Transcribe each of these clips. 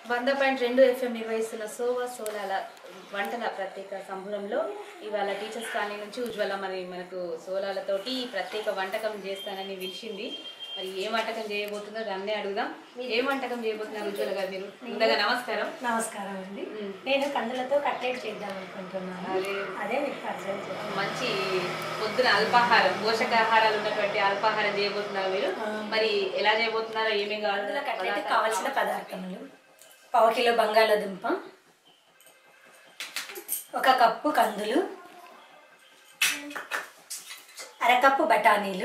వంద పాయింట్ రెండు ఎఫ్ఎం నిర్వహిస్తున్న సోవా సోలాల వంటల ప్రత్యేక సంబురంలో ఇవాళ టీచర్స్ కాలనీ నుంచి ఉజ్వల మరి మనకు సోలాలతోటి ప్రత్యేక వంటకం చేస్తానని పిలిచింది మరి ఏ వంటకం చేయబోతుందో దాన్నే అడుగుదాం ఏ వంటకం చేయబోతున్నారు ఉజ్వల గారు మీరు ముందుగా నమస్కారం నమస్కారం అండి మ్మ్. నేను కందులతో కట్లెట్ చేద్దాం అనుకుంటున్నాను అదే. అదే మీకు పరిచయం చేస్తాను మంచి పొద్దున అల్పాహారం పోషకాహారాలు ఉన్నటువంటి అల్పాహారం చేయబోతున్నారు మీరు మరి ఎలా చేయబోతున్నారో ఏమేమి కందుల కావాలి కట్లెట్ కావాల్సిన పదార్థములు పావు కిలో బంగాళాదుంప ఒక కప్పు కందులు అరకప్పు బఠానీలు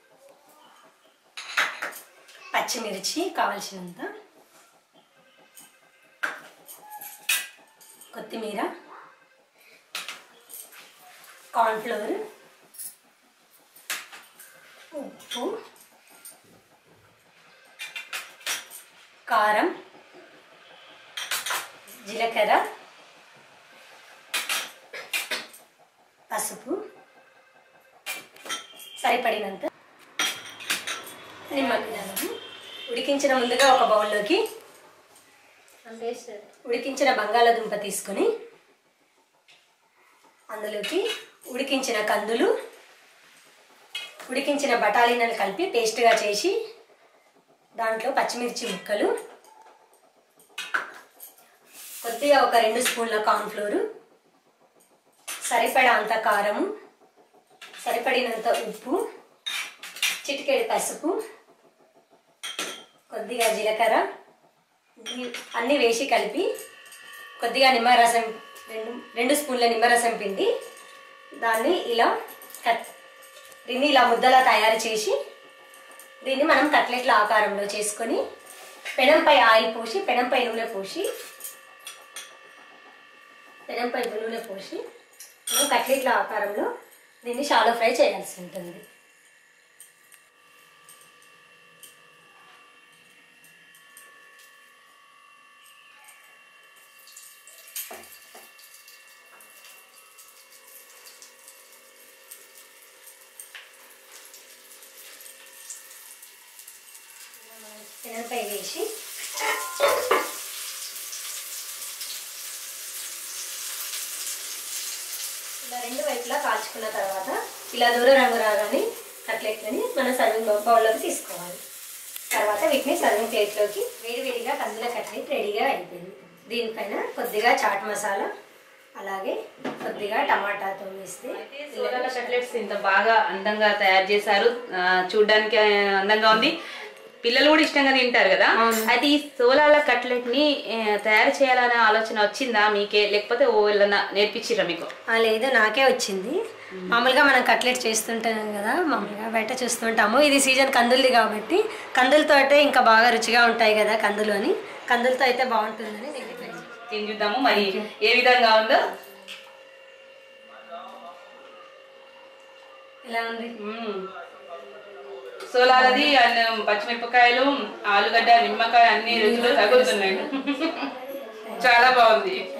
పచ్చిమిర్చి కావలసినంత కొత్తిమీర కార్న్ఫ్లోర్ ఉప్పు కారం జీలకర్ర పసుపు సరిపడినంత నిమ్మకాయలు ఉడికించిన ముందుగా ఒక బౌల్లోకి ఉడికించిన బంగాళాదుంప తీసుకొని అందులోకి ఉడికించిన కందులు ఉడికించిన బఠానీలను కలిపి పేస్ట్గా చేసి దాంట్లో పచ్చిమిర్చి ముక్కలు కొద్దిగా ఒక రెండు స్పూన్ల కార్న్ఫ్లోరు సరిపడా అంత కారము సరిపడినంత ఉప్పు చిటికెడు పసుపు కొద్దిగా జీలకర్ర ఇవి అన్నీ వేసి కలిపి కొద్దిగా నిమ్మరసం రెండు రెండు స్పూన్ల నిమ్మరసం పిండి దాన్ని ఇలా కట్ దీన్ని ఇలా ముద్దలా తయారు చేసి దీన్ని మనం కట్లెట్ల ఆకారంలో చేసుకొని పెనంపై ఆయిల్ పోసి పెనంపై నూనె పోసి పెనంపై నూనె పోసి మనం కట్లెట్ల ఆకారంలో దీన్ని షాలో ఫ్రై చేయాల్సి ఉంటుంది పెనంపై వేసి ఇలా రెండు వైపులా కాల్చుకున్న తర్వాత ఇలా దూర రంగు రాగానే కట్లెట్లని మనం సర్వింగ్ బౌల్లోకి తీసుకోవాలి తర్వాత వీటిని సర్వింగ్ ప్లేట్లోకి వేడివేడిగా కందుల కట్లెట్ రెడీగా అయిపోయింది దీనిపైన కొద్దిగా చాట్ మసాలా అలాగే కొద్దిగా టమాటాతో వేస్తే సోలాల కట్లెట్స్ ఇంత బాగా అందంగా తయారు చేశారు ఆ, చూడ్డానికి అందంగా ఉంది పిల్లలు కూడా ఇష్టంగా తింటారు కదా అయితే ఈ సోలాల కట్లెట్ ని ఆ, తయారు చేయాలనే ఆలోచన వచ్చిందా మీకే లేకపోతే ఓ ఎవరన్నా నేర్పించిరా మీకు ఆ, లేదు నాకే వచ్చింది మామూలుగా మనం కట్లెట్ చేస్తుంటాం కదా మామూలుగా బయట చూస్తుంటాము ఇది సీజన్ కందులది కాబట్టి కందులతో అయితే ఇంకా బాగా రుచిగా ఉంటాయి కదా కందులు అని కందులతో అయితే బాగుంటుందని నేను ట్రై చేశాను. తిని చూద్దాము మరి ఏ విధంగా ఉందో ఎలా ఉంది మ్మ్. సోలాలది అన్నం పచ్చిమిరపకాయలు ఆలుగడ్డ నిమ్మకాయ అన్ని రుచులు తగులుతున్నాయి చాలా బాగుంది